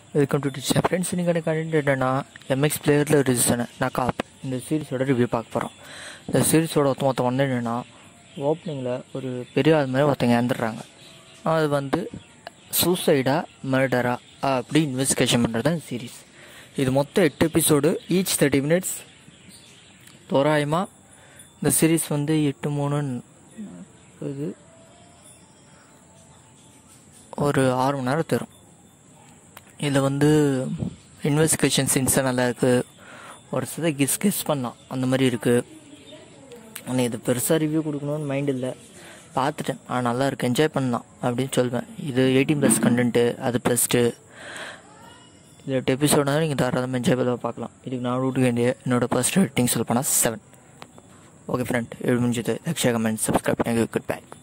welcome to டிச் friends நீங்கள் content என்னென்னா எம்எக்ஸ் பிளேயரில் ரிலீஸ் ஆன நகாப் இந்த சீரிஸோட ரிவ்யூ பார்க்க போகிறோம் இந்த சீரிஸோட ஒருத்த மொத்தம் வந்து என்னென்னா ஓப்பனிங்கில் ஒரு பெரிய ஆள் மாதிரி ஒருத்தங்க இறந்துடுறாங்க அது வந்து சூசைடா மர்டரா அப்படி இன்வெஸ்டிகேஷன் பண்ணுறது தான் சீரிஸ் இது மொத்தம் எட்டு எபிசோடு ஈச் தேர்ட்டி மினிட்ஸ் தோராயமாக இந்த சீரிஸ் வந்து எட்டு மூணு இது ஒரு ஆறு மணி நேரம் தரும் இதில் வந்து இன்வெஸ்டிகேஷன் சீன்ஸாக நல்லா இருக்குது ஒரு சில கிஸ் கிஸ் பண்ணலாம் அந்த மாதிரி இருக்குது ஆனால் இது பெருசாக ரிவ்யூ கொடுக்கணும்னு மைண்ட் இல்லை பார்த்துட்டேன் ஆனால் நல்லா இருக்கு என்ஜாய் பண்ணலாம் அப்படின்னு சொல்வேன் இது எயிட்டீன் ப்ளஸ் கண்டென்ட்டு அது ப்ளஸ் டூ இது எட்டு எபிசோடு நீங்கள் தாராளமாக என்ஜாய் பண்ண பார்க்கலாம் இதுக்கு நான் ரூட்டு வேண்டிய என்னோட ஃபர்ஸ்ட் ரேட்டிங் சொல்ல போனால் செவன் ஓகே ஃப்ரெண்ட் எப்படி முடிஞ்சது லக்ஷா கமெண்ட் சப்ஸ்கிரைப் பண்ணி குட் பை